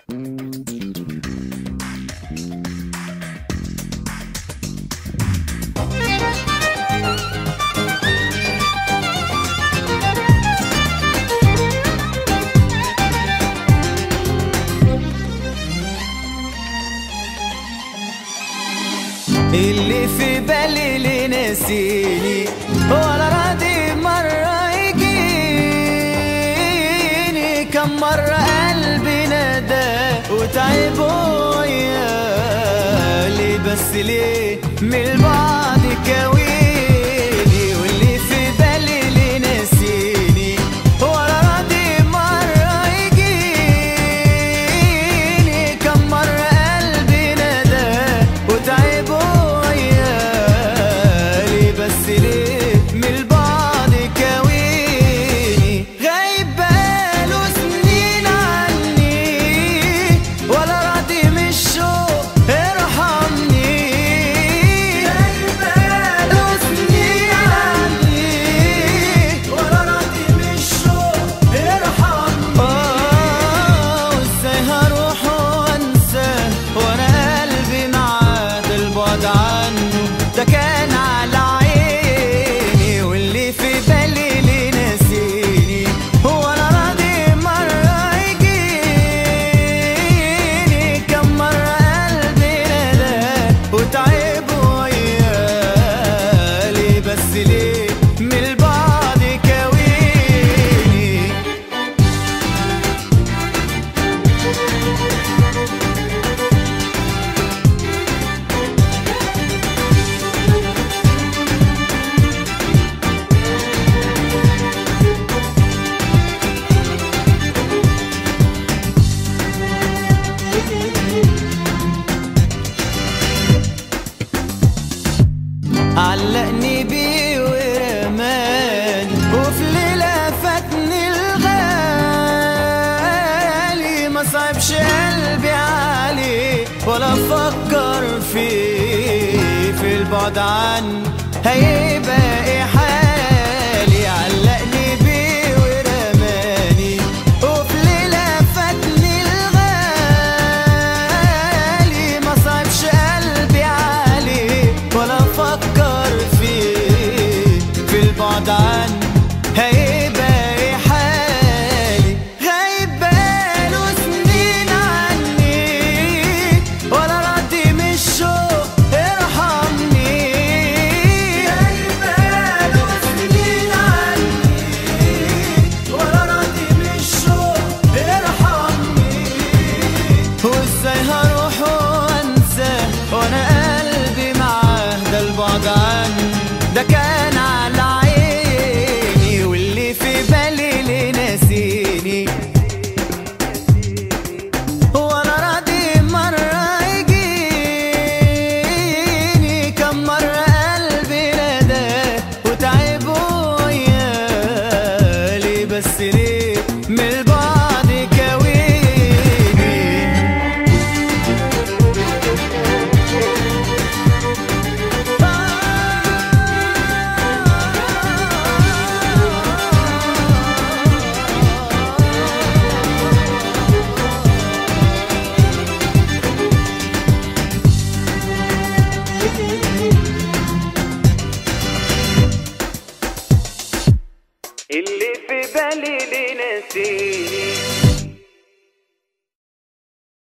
اللي في بالي اللي نسيني ولا راضي مرة يجيني كم مرة قلبي ندى وتعب ويالي بس ليه من البعد كويني واللي في بالي اللي نسيني ولا راضي مرة يجيني كم مرة قلبي ندى وتعب ويالي بس ليه من البعد كويني غايب بقاله سنين عني ولا راضي من الشوق ارحمني غايب بقاله سنين عني ولا راضي من الشوق ارحمني آه وازاي هروح وانساه وانا قلبي معاد البعد عنه ده كان على عيني واللي في بالي اللي نسيني هو انا راضي مرة يجيني كم مرة قلبي ندى وتعب ويالي بس ليه من البعد كويني علقني بيه ورماني وفي ليلة فاتني الغالي ما صعبش قلبي عليه ولا افكر فيه في البعد عنه هيبقى ايه حالي